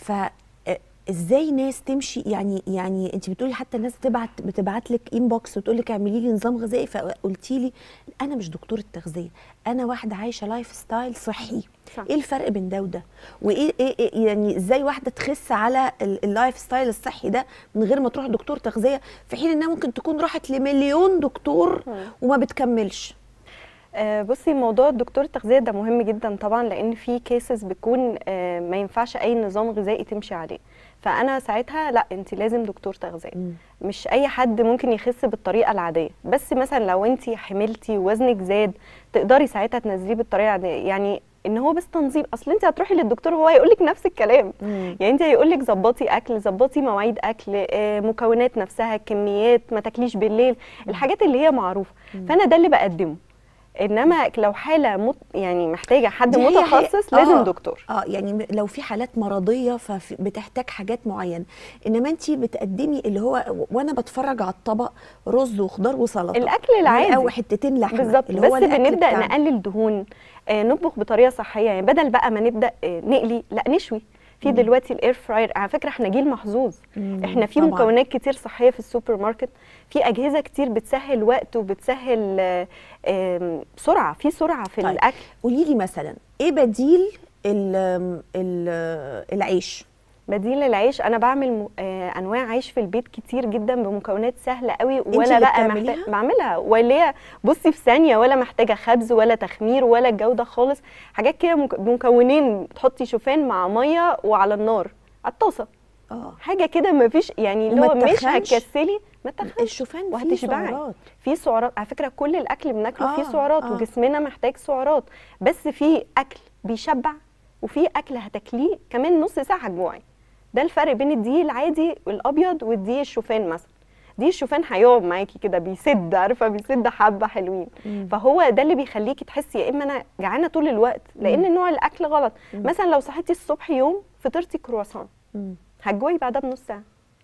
ف آه، ازاي ناس تمشي يعني يعني انت بتقولي حتى الناس بتبعت بتبعت لك انبوكس وتقول لك اعملي لي نظام غذائي فقلتي لي انا مش دكتوره تغذيه انا واحده عايشه لايف ستايل صحي صح. ايه الفرق بين ده وده وايه إيه إيه يعني ازاي واحده تخس على ال- اللايف ستايل الصحي ده من غير ما تروح دكتور تغذيه في حين انها ممكن تكون راحت لمليون دكتور وما بتكملش آه، بصي موضوع الدكتور التغذيه ده مهم جدا طبعا لان في كيسز بتكون آه، ما ينفعش اي نظام غذائي تمشي عليه فانا ساعتها لا انت لازم دكتور تغذيه مم. مش اي حد ممكن يخس بالطريقه العاديه بس مثلا لو انت حملتي ووزنك زاد تقدري ساعتها تنزليه بالطريقه العاديه يعني ان هو بس تنظيم اصل انت هتروحي للدكتور هو هيقول لك نفس الكلام مم. يعني انت هيقول لك ظبطي اكل ظبطي مواعيد اكل آه، مكونات نفسها كميات ما تاكليش بالليل الحاجات اللي هي معروفه فانا ده اللي بقدمه انما لو حاله مت يعني محتاجه حد دي هي- متخصص هي- لازم آه، دكتور اه يعني م- لو في حالات مرضيه فبتحتاج حاجات معينه انما انت بتقدمي اللي هو و- وانا بتفرج على الطبق رز وخضار وسلطه الاكل العادي او حتتين لحمه بالظبط اللي بس هو الأكل بنبدا بتاعنا. نقلل دهون آه نطبخ بطريقه صحيه يعني بدل بقى ما نبدا آه نقلي لا نشوي في دلوقتي الاير فراير على فكره احنا جيل محظوظ مم، احنا في طبعاً. مكونات كتير صحيه في السوبر ماركت في اجهزه كتير بتسهل وقت وبتسهل آه، آم، سرعه في سرعه في طيب. الاكل قولي لي مثلا ايه بديل ال ال العيش بديل العيش انا بعمل م- آه، انواع عيش في البيت كتير جدا بمكونات سهله قوي اللي ولا بقى بتعمليها؟ محتاج بعملها ولا هي بصي في ثانيه ولا محتاجه خبز ولا تخمير ولا الجوده خالص حاجات كده مك- مكونين تحطي شوفان مع ميه وعلى النار على الطاسه اه حاجه كده ما فيش يعني اللي وما هو مش تتخنش؟ هتكسلي ما تخنش الشوفان فيه وهتشبعي. سعرات في سعرات على فكره كل الاكل اللي بناكله فيه آه، سعرات آه. وجسمنا محتاج سعرات بس في اكل بيشبع وفي اكل هتاكليه كمان نص ساعه هتجوعي ده الفرق بين الدقيق العادي الابيض والدقيق الشوفان مثلا دقيق الشوفان هيقعد معاكي كده بيسد عارفه بيسد حبه حلوين مم. فهو ده اللي بيخليكي تحسي يا اما انا جعانه طول الوقت لان نوع الاكل غلط مم. مثلا لو صحيتي الصبح يوم فطرتي كرواسون مم. هتجوعي بعدها بنص ساعه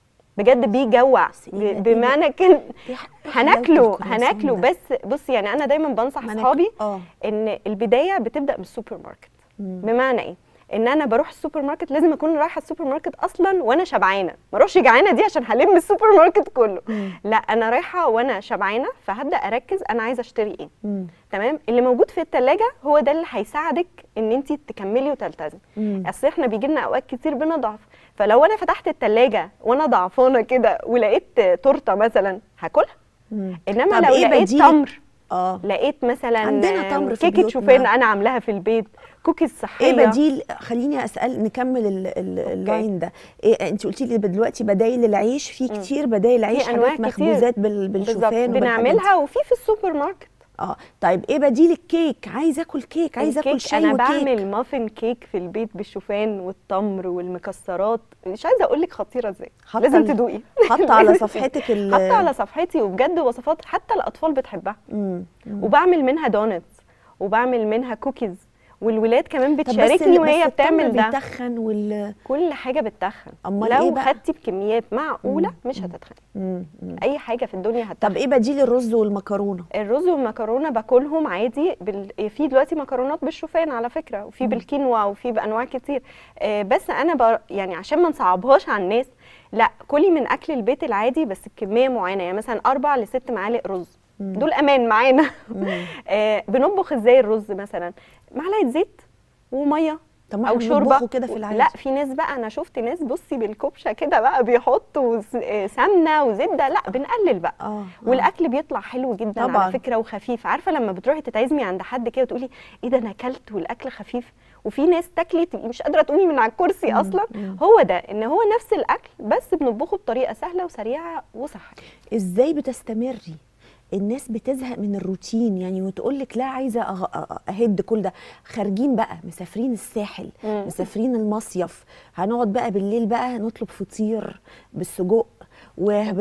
بجد بيجوع بس إيه ب- ده- إيه بمعنى كان إيه ح- إيه هناكله حلاوة الكرواسون هناكله ده؟ بس بصي يعني انا دايما بنصح ما أنا ك- اصحابي اه ان البدايه بتبدا من السوبر ماركت مم. بمعنى ايه ان انا بروح السوبر ماركت لازم اكون رايحه السوبر ماركت اصلا وانا شبعانه ما اروحش جعانه دي عشان هلم السوبر ماركت كله مم. لا انا رايحه وانا شبعانه فهبدا اركز انا عايزه اشتري ايه مم. تمام اللي موجود في الثلاجه هو ده اللي هيساعدك ان انت تكملي وتلتزمي مم. اصل احنا بيجي لنا اوقات كتير بنضعف فلو انا فتحت الثلاجه وانا ضعفانه كده ولقيت تورته مثلا هاكلها مم. انما طب لو إيه لقيت بديل- تمر اه لقيت مثلا عندنا تمر في كيكه بيوتنا. شوفان انا عاملاها في البيت كوكيز صحيه ايه بديل خليني اسال نكمل ال- ال- اللاين ده إيه انت قلتي لي دلوقتي بدايل العيش في كتير بدايل عيش أنواع حاجات كتير. مخبوزات بال- بالظبط بالشوفان وبالحاجات دي. بنعملها وفي في السوبر ماركت اه طيب ايه بديل الكيك عايزه اكل كيك عايزه اكل الكيك شاي انا وكيك بعمل مافن كيك في البيت بالشوفان والتمر والمكسرات مش عايزه اقول لك خطيره ازاي حاطة لازم ال- تدوقي حاطه على صفحتك ال حاطه على صفحتي وبجد وصفات حتى الاطفال بتحبها مم. مم. وبعمل منها دونتس وبعمل منها كوكيز والولاد كمان طب بس بتشاركني ال- وهي بس التمر بتعمل ده بيتخن وال كل حاجه بتتخن أمال لو إيه بقى؟ خدتي بكميات معقوله مش هتتخن مم. مم. اي حاجه في الدنيا هتتخن طب ايه بديل الرز والمكرونه الرز والمكرونه باكلهم عادي بال... في دلوقتي مكرونات بالشوفان على فكره وفي بالكينوا وفي بانواع كتير آه، بس انا ب... يعني عشان ما نصعبهاش على الناس لا كلي من اكل البيت العادي بس بكميه معينه يعني مثلا اربع لست معالق رز مم. دول امان معانا مم. آه، بنطبخ ازاي الرز مثلا معلقه زيت وميه طب ما او احنا شوربه بنطبخه كده في العادي لا في ناس بقى انا شفت ناس بصي بالكبشه كده بقى بيحطوا س- آه، سمنه وزبده لا بنقلل بقى اه آه. والاكل بيطلع حلو جدا طبعاً. على فكره وخفيف عارفه لما بتروحي تتعزمي عند حد كده وتقولي ايه ده انا اكلت والاكل خفيف وفي ناس تاكلي تبقي مش قادره تقومي من على الكرسي مم، اصلا مم. هو ده ان هو نفس الاكل بس بنطبخه بطريقه سهله وسريعه وصحيه ازاي بتستمري الناس بتزهق من الروتين يعني وتقول لك لا عايزه أغ- أ- اهد كل ده خارجين بقى مسافرين الساحل مم. مسافرين المصيف هنقعد بقى بالليل بقى نطلب فطير بالسجق وب...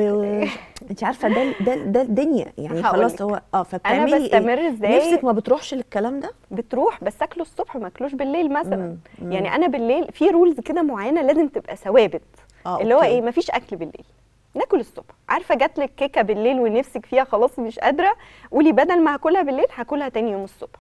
انت عارفه ده ده ده الدنيا يعني هقولك. خلاص هو اه فبتعملي ايه بستمر إزاي؟ نفسك ما بتروحش للكلام ده بتروح بس اكله الصبح ما اكلوش بالليل مثلا مم، مم. يعني انا بالليل في رولز كده معينه لازم تبقى ثوابت آه، اللي هو أوكي. ايه مفيش اكل بالليل ناكل الصبح عارفه جات لك كيكه بالليل ونفسك فيها خلاص مش قادره قولي بدل ما هاكلها بالليل هاكلها تاني يوم الصبح